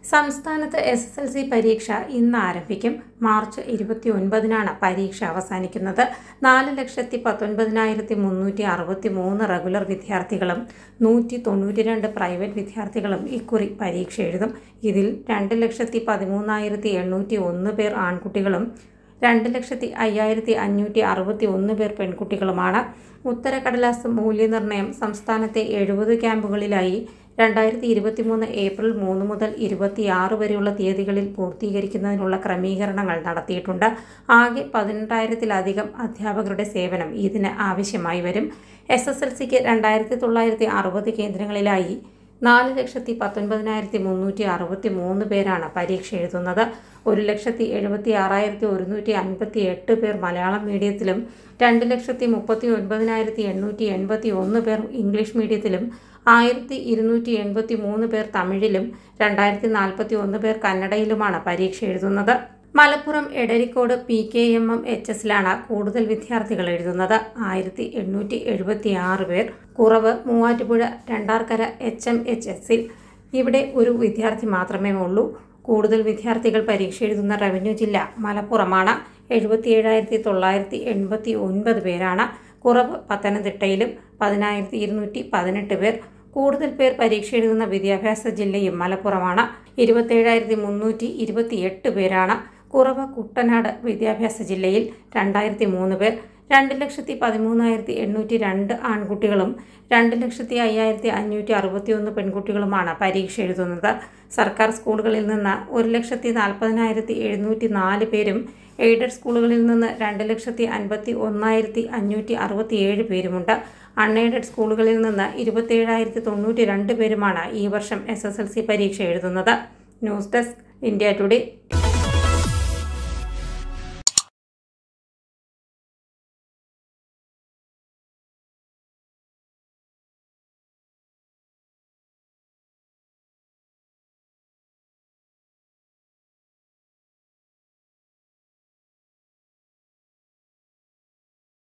സംസ്ഥാനത്ത് S S L C പരീക്ഷ ഇന്ന് ആരംഭിക്കും മാർച്ച് ഇരുപത്തി ഒൻപതിനാണ് പരീക്ഷ അവസാനിക്കുന്നത് നാല് ലക്ഷത്തി പത്തൊൻപതിനായിരത്തി മുന്നൂറ്റി അറുപത്തി മൂന്ന് റെഗുലർ വിദ്യാർത്ഥികളും നൂറ്റി തൊണ്ണൂറ്റി രണ്ട് പ്രൈവറ്റ് വിദ്യാർത്ഥികളും ഇക്കുറി പരീക്ഷ എഴുതും ഇതിൽ രണ്ട് ലക്ഷത്തി പതിമൂന്നായിരത്തി എണ്ണൂറ്റി ഒന്ന് പേർ ആൺകുട്ടികളും രണ്ട് ലക്ഷത്തി അയ്യായിരത്തി അഞ്ഞൂറ്റി അറുപത്തി ഒന്ന് പേർ പെൺകുട്ടികളുമാണ് ഉത്തരക്കടലാസ് മൂല്യനിർണ്ണയം സംസ്ഥാനത്തെ എഴുപത് ക്യാമ്പുകളിലായി രണ്ടായിരത്തി ഇരുപത്തി മൂന്ന് ഏപ്രിൽ മൂന്ന് മുതൽ ഇരുപത്തിയാറ് വരെയുള്ള തീയതികളിൽ പൂർത്തീകരിക്കുന്നതിനുള്ള ക്രമീകരണങ്ങൾ നടത്തിയിട്ടുണ്ട് ആകെ പതിനെട്ടായിരത്തിലധികം അധ്യാപകരുടെ സേവനം ഇതിന് ആവശ്യമായി വരും എസ് എസ് എൽ സിക്ക് രണ്ടായിരത്തി തൊള്ളായിരത്തി അറുപത് കേന്ദ്രങ്ങളിലായി നാല് ലക്ഷത്തി പത്തൊൻപതിനായിരത്തി മുന്നൂറ്റി അറുപത്തി മൂന്ന് പേരാണ് പരീക്ഷ എഴുതുന്നത് ഒരു ലക്ഷത്തി എഴുപത്തി ആറായിരത്തി ഒരുന്നൂറ്റി അൻപത്തി എട്ട് പേർ മലയാളം മീഡിയത്തിലും രണ്ട് ലക്ഷത്തി മുപ്പത്തി ഒൻപതിനായിരത്തി എണ്ണൂറ്റി എൺപത്തി ഒന്ന് പേർ ഇംഗ്ലീഷ് മീഡിയത്തിലും ആയിരത്തി ഇരുന്നൂറ്റി എൺപത്തി മൂന്ന് പേർ തമിഴിലും രണ്ടായിരത്തി നാൽപ്പത്തി ഒന്ന് പേർ കന്നഡയിലുമാണ് പരീക്ഷ എഴുതുന്നത് Malappuram Edarikode P K M M H എസിലാണ് കൂടുതൽ വിദ്യാർത്ഥികൾ എഴുതുന്നത് ആയിരത്തി എണ്ണൂറ്റി എഴുപത്തി ആറ് പേർ കുറവ് Muvattupuzha Randarkara H M H എസിൽ ഇവിടെ ഒരു വിദ്യാർത്ഥി മാത്രമേ ഉള്ളൂ കൂടുതൽ വിദ്യാർത്ഥികൾ പരീക്ഷ എഴുതുന്ന റവന്യൂ ജില്ല മലപ്പുറമാണ് എഴുപത്തിയേഴായിരത്തി തൊള്ളായിരത്തി എൺപത്തി ഒൻപത് പേരാണ് കുറവ് പത്തനംതിട്ടയിലും പതിനായിരത്തി ഇരുന്നൂറ്റി പതിനെട്ട് പേർ കൂടുതൽ പേർ പരീക്ഷ എഴുതുന്ന വിദ്യാഭ്യാസ ജില്ലയും മലപ്പുറമാണ് ഇരുപത്തേഴായിരത്തി മുന്നൂറ്റി ഇരുപത്തിയെട്ട് പേരാണ് കുറവ് കുട്ടനാട് വിദ്യാഭ്യാസ ജില്ലയിൽ രണ്ടായിരത്തി മൂന്ന് പേർ രണ്ട് ലക്ഷത്തി പതിമൂന്നായിരത്തി എണ്ണൂറ്റി രണ്ട് ആൺകുട്ടികളും രണ്ട് ലക്ഷത്തി അയ്യായിരത്തി അഞ്ഞൂറ്റി അറുപത്തി ഒന്ന് പെൺകുട്ടികളുമാണ് പരീക്ഷ എഴുതുന്നത് സർക്കാർ സ്കൂളുകളിൽ നിന്ന് ഒരു ലക്ഷത്തി നാൽപ്പതിനായിരത്തി എഴുന്നൂറ്റി നാല് പേരും എയ്ഡഡ് സ്കൂളുകളിൽ നിന്ന് രണ്ട് ലക്ഷത്തി അൻപത്തി ഒന്നായിരത്തി അഞ്ഞൂറ്റി അറുപത്തി ഏഴ് പേരുമുണ്ട് അൺഎയ്ഡഡ് സ്കൂളുകളിൽ നിന്ന് ഇരുപത്തിയേഴായിരത്തി തൊണ്ണൂറ്റി രണ്ട് പേരുമാണ് ഈ വർഷം എസ് എസ് എൽ സി പരീക്ഷ എഴുതുന്നത് ന്യൂസ് ഡെസ്ക് ഇന്ത്യ ടുഡേ